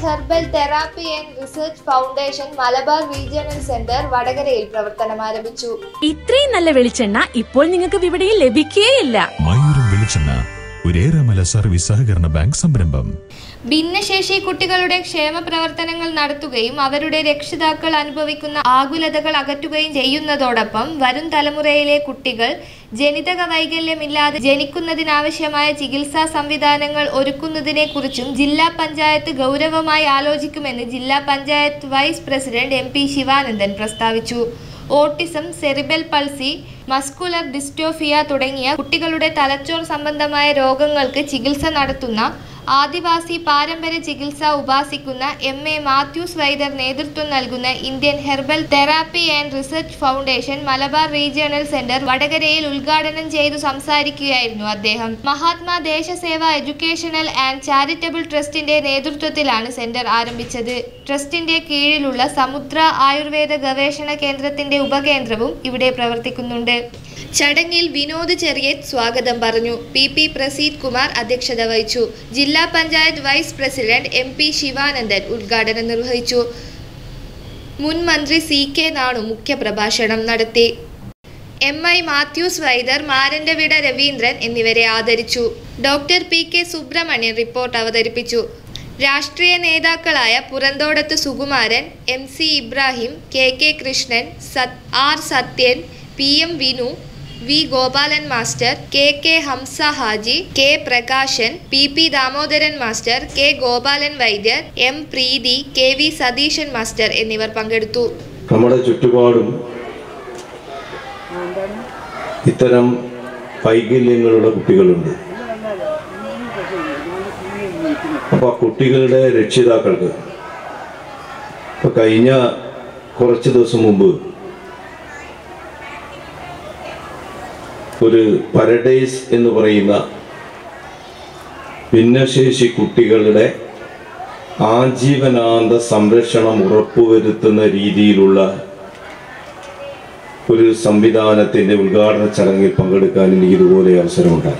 herbal therapy and research foundation Malabar regional centre വടകരയിൽ പ്രവർത്തനം ആരംഭിച്ചു ഇത്രയും നല്ല വെളിച്ചെണ്ണ ഇപ്പോൾ നിങ്ങൾക്ക് വിപണിയിൽ ലഭിക്കുകയില്ല മയൂരം വെളിച്ചെണ്ണ ഒരേറെമല സർവീസ് സഹകരണ ബാങ്ക് സംരംഭം ഭിന്നശേഷി കുട്ടികളുടെ ക്ഷേമ പ്രവർത്തനങ്ങൾ നടത്തുകയും അവരുടെ രക്ഷിതാക്കൾ അനുഭവിക്കുന്ന ആകുലതകൾ അകറ്റുകയും ചെയ്യുന്നതോടൊപ്പം വരും തലമുറയിലെ കുട്ടികൾ ജനിതക വൈകല്യമില്ലാതെ ജനിക്കുന്നതിനാവശ്യമായ ചികിത്സാ സംവിധാനങ്ങൾ ഒരുക്കുന്നതിനെക്കുറിച്ചും ജില്ലാ പഞ്ചായത്ത് ഗൗരവമായി ആലോചിക്കുമെന്ന് ജില്ലാ panchayat vice president M P Sivanandan പ്രസ്താവിച്ചു autism cerebral palsy muscular dystrophy തുടങ്ങിയ കുട്ടികളുടെ തലച്ചോർ സംബന്ധമായ രോഗങ്ങൾക്ക് ചികിത്സ നടത്തുന്ന ആദിവാസി പാരമ്പര്യ ചികിത്സ ഉപാസിക്കുന്ന എം എ മാത്യൂസ് വൈദർ നേതൃത്വം നൽകുന്ന Indian herbal therapy and research foundation Malabar regional centre വടകരയിൽ ഉദ്ഘാടനം ചെയ്തു സംസാരിക്കുകയായിരുന്നു അദ്ദേഹം Mahatma Deshaseva educational and charitable ട്രസ്റ്റിന്റെ നേതൃത്വത്തിലാണ് സെന്റർ ആരംഭിച്ചത് ട്രസ്റ്റിന്റെ കീഴിലുള്ള സമുദ്ര ആയുർവേദ ഗവേഷണ കേന്ദ്രത്തിന്റെ ഉപകേന്ദ്രവും ഇവിടെ പ്രവർത്തിക്കുന്നുണ്ട് ചടങ്ങിൽ വിനോദ് ചെറിയത്ത് സ്വാഗതം പറഞ്ഞു പി പി പ്രസീദ് കുമാർ അധ്യക്ഷത വഹിച്ചു ജില്ലാ panchayat vice president M P Sivanandan ഉദ്ഘാടനം നിർവഹിച്ചു മുൻ മന്ത്രി സി കെ നാണു മുഖ്യപ്രഭാഷണം നടത്തി എം ഐ മാത്യൂസ് വൈദർ മാരൻ്റെവിട രവീന്ദ്രൻ എന്നിവരെ ആദരിച്ചു doctor P K Subrahmanyan report അവതരിപ്പിച്ചു രാഷ്ട്രീയ നേതാക്കളായ Purantodath Sukumaran M C Ibrahim K K Krishnan സത് R Sathyan P M Vinu V Gopalan master K K Hamsa Haji K Prakashan P P Damodaran master K Gopalan വൈദ്യർ M Preethi K V Satheesan master എന്നിവർ പങ്കെടുത്തു നമ്മുടെ ചുറ്റുപാടും ഇത്തരം വൈകല്യങ്ങളുള്ള കുട്ടികളുണ്ട് അപ്പോൾ ആ കുട്ടികളുടെ രക്ഷിതാക്കൾക്ക് ഇപ്പൊ കഴിഞ്ഞ കുറച്ച് ദിവസം മുമ്പ് ഒരു പരഡൈസ് എന്ന് പറയുന്ന ഭിന്നശേഷി കുട്ടികളുടെ ആജീവനാന്ത സംരക്ഷണം ഉറപ്പുവരുത്തുന്ന രീതിയിലുള്ള ഒരു സംവിധാനത്തിന്റെ ഉദ്ഘാടന ചടങ്ങിൽ പങ്കെടുക്കാൻ എനിക്ക് ഇതുപോലെ അവസരമുണ്ടായി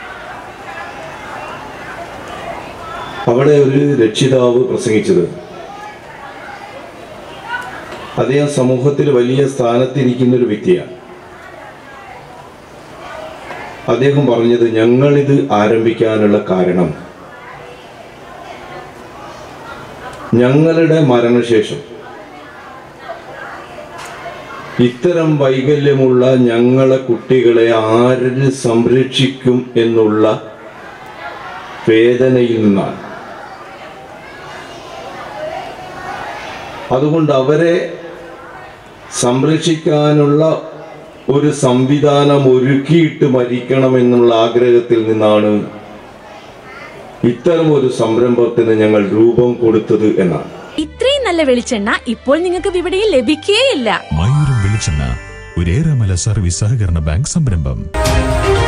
അവിടെ ഒരു രക്ഷിതാവ് പ്രസംഗിച്ചത് അദ്ദേഹം സമൂഹത്തിൽ വലിയ സ്ഥാനത്തിരിക്കുന്ന ഒരു വ്യക്തിയാണ് അദ്ദേഹം പറഞ്ഞത് ഞങ്ങളിത് ആരംഭിക്കാനുള്ള കാരണം ഞങ്ങളുടെ മരണശേഷം ഇത്തരം വൈകല്യമുള്ള ഞങ്ങളെ കുട്ടികളെ ആര് സംരക്ഷിക്കും എന്നുള്ള വേദനയിൽ നിന്നാണ് അതുകൊണ്ട് അവരെ സംരക്ഷിക്കാനുള്ള ഒരു സംവിധാനം ഒരുക്കിയിട്ട് മരിക്കണമെന്നുള്ള ആഗ്രഹത്തിൽ നിന്നാണ് ഇത്തരം ഒരു സംരംഭത്തിന് ഞങ്ങൾ രൂപം കൊടുത്തത് എന്നാണ് ഇത്രയും നല്ല വെളിച്ചെണ്ണ ഇപ്പോൾ നിങ്ങൾക്ക് വിപണിയിൽ ലഭിക്കുകയില്ല മയൂരം വെളിച്ചെണ്ണ ഒരേറെമല സർവീസ് സഹകരണ ബാങ്ക് സംരംഭം